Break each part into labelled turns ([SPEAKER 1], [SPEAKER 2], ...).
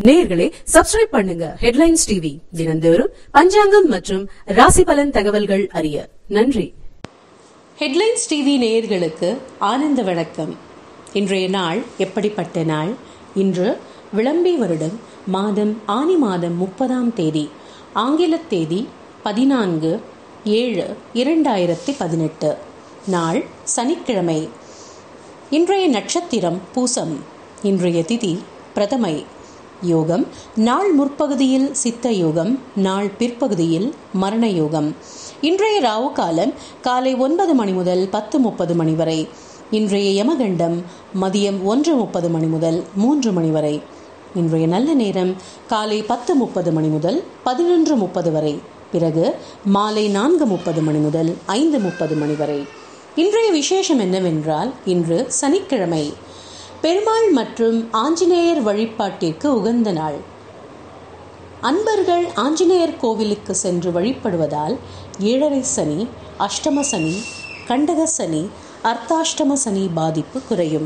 [SPEAKER 1] நேயர்களே சப்ஸ்கிரைப் பண்ணுங்க headlines TV தினந்தோறும் பஞ்சாங்கம் மற்றும் ராசி பலன் தகவல்கள் அறிய நன்றி
[SPEAKER 2] ஹெட்லைன்ஸ் டிவி நேயர்களுக்கு ஆனந்த வணக்கம் இன்றைய நாள் எப்படிப்பட்ட நாள் இன்று விளம்பி வருடம் மாதம் ஆனி மாதம் முப்பதாம் தேதி ஆங்கில தேதி பதினான்கு ஏழு இரண்டாயிரத்தி பதினெட்டு நாள் சனிக்கிழமை இன்றைய நட்சத்திரம் பூசம் இன்றைய திதி பிரதமை யோகம் நாள் முற்பகுதியில் சித்த யோகம் நாள் பிற்பகுதியில் மரண யோகம் இன்றைய ராவு காலம் காலை ஒன்பது மணி முதல் பத்து முப்பது மணி வரை இன்றைய யமகண்டம் மதியம் ஒன்று முப்பது மணி முதல் மூன்று மணி வரை இன்றைய நல்ல நேரம் காலை பத்து முப்பது மணி முதல் பதினொன்று முப்பது வரை பிறகு மாலை நான்கு முப்பது மணி முதல் ஐந்து முப்பது மணி வரை இன்றைய விசேஷம் என்னவென்றால் இன்று சனிக்கிழமை பெருமாள் மற்றும் ஆஞ்சநேயர் வழிபாட்டிற்கு உகந்த நாள் அன்பர்கள் ஆஞ்சநேயர் கோவிலுக்கு சென்று வழிபடுவதால் ஏழரை சனி அஷ்டம சனி கண்டக சனி அர்த்தாஷ்டம சனி பாதிப்பு குறையும்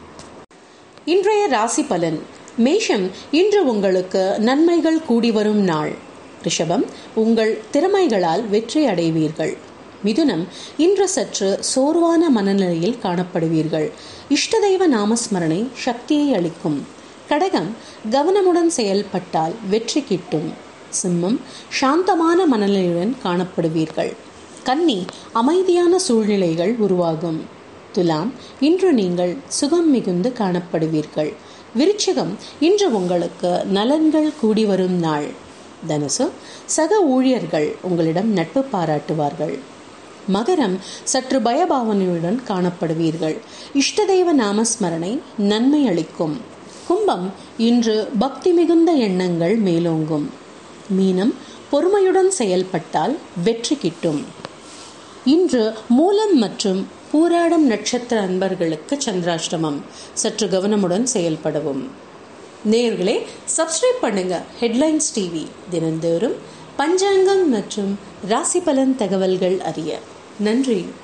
[SPEAKER 2] இன்றைய ராசி பலன் மேஷம் இன்று உங்களுக்கு நன்மைகள் கூடி வரும் நாள் ரிஷபம் உங்கள் திறமைகளால் வெற்றி அடைவீர்கள் மிதுனம் இன்று சற்று சோர்வான மனநிலையில் காணப்படுவீர்கள் இஷ்ட தெய்வ நாமஸ்மரணை சக்தியை அளிக்கும் கடகம் கவனமுடன் செயல்பட்டால் வெற்றி கிட்டும் சிம்மம் சாந்தமான மனநிலையுடன் காணப்படுவீர்கள் கன்னி அமைதியான சூழ்நிலைகள் உருவாகும் துலாம் இன்று நீங்கள் சுகம் மிகுந்து காணப்படுவீர்கள் விருச்சிகம் இன்று உங்களுக்கு நலன்கள் கூடி வரும் நாள் தனுசு சக ஊழியர்கள் உங்களிடம் நட்பு பாராட்டுவார்கள் மகரம் சற்று பயபாவனையுடன் காணப்படுவீர்கள் இஷ்டதெய்வ நாமஸ்மரணை நன்மை அளிக்கும் கும்பம் இன்று பக்தி மிகுந்த எண்ணங்கள் மேலோங்கும் மீனம் பொறுமையுடன் செயல்பட்டால் வெற்றி கிட்டும் இன்று மூலம் மற்றும் பூராடம் நட்சத்திர அன்பர்களுக்கு சந்திராஷ்டமம் சற்று கவனமுடன் செயல்படவும் நேர்களே சப்ஸ்கிரைப் பண்ணுங்க ஹெட்லைன்ஸ் டிவி தினந்தோறும் பஞ்சாங்கம் மற்றும் ராசி பலன் தகவல்கள் அறிய நன்றி